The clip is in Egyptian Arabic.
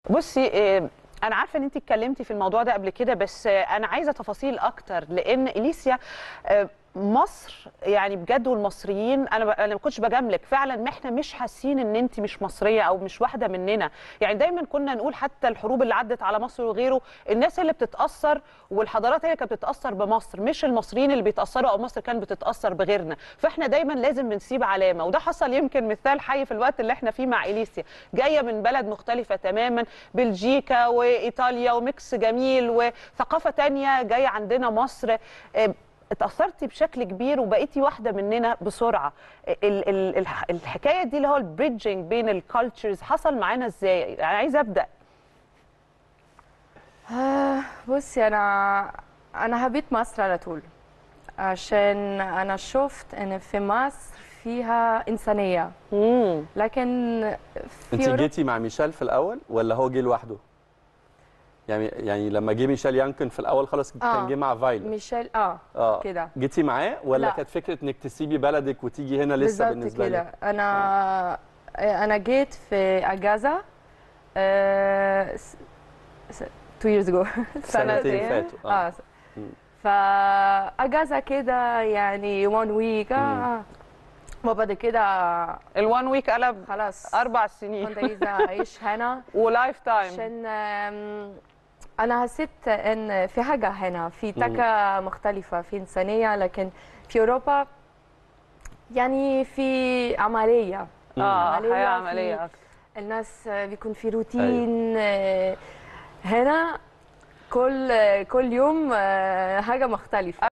بصي آه، انا عارفه ان انت اتكلمتي في الموضوع ده قبل كده بس آه، انا عايزه تفاصيل اكتر لان اليسيا آه، مصر يعني بجد والمصريين انا ب... انا ما كنتش بجاملك فعلا ما احنا مش حاسين ان انت مش مصريه او مش واحده مننا يعني دايما كنا نقول حتى الحروب اللي عدت على مصر وغيره الناس اللي بتتاثر والحضارات هي اللي كانت بتتاثر بمصر مش المصريين اللي بيتاثروا او مصر كانت بتتاثر بغيرنا فاحنا دايما لازم بنسيب علامه وده حصل يمكن مثال حي في الوقت اللي احنا فيه مع اليسيا جايه من بلد مختلفه تماما بلجيكا وايطاليا وميكس جميل وثقافه تانية جايه عندنا مصر آه، اتأثرتي بشكل كبير وبقيتي واحدة مننا بسرعة ال- ال- الح- الحكاية دي اللي هو البريدجنج بين الكالتشرز حصل معانا ازاي؟ أنا عايزة أبدأ آه، بصي انا انا حبيت مصر على طول عشان انا شفت ان في مصر فيها انسانيه مم. لكن في انت أوروبا- جيتي مع ميشيل في الاول ولا هو جه لوحده؟ يعني يعني لما جه ميشيل يانكن في الاول خلاص آه. كان جه مع فايلر ميشيل اه اه كده جيتي معاه ولا لا. كانت فكره انك تسيبي بلدك وتيجي هنا لسه بالظبط بالنسبه كده لك؟ انا انا جيت في اجازه آه س- س- two years ago سنتين سنتين. فاتوا اه مم. فاجازه كده يعني one week آه. وبعد كده الوان ويك قلب خلاص أربع سنين كنت عايزه اعيش هنا ولايف تايم عشان آم، انا حسيت ان في حاجه هنا في تكه مختلفه في انسانيه لكن في اوروبا يعني في عمليه اه عملية حياة في- عملية أكتر الناس بيكون في روتين آه، هنا كل كل يوم آه، حاجه مختلفه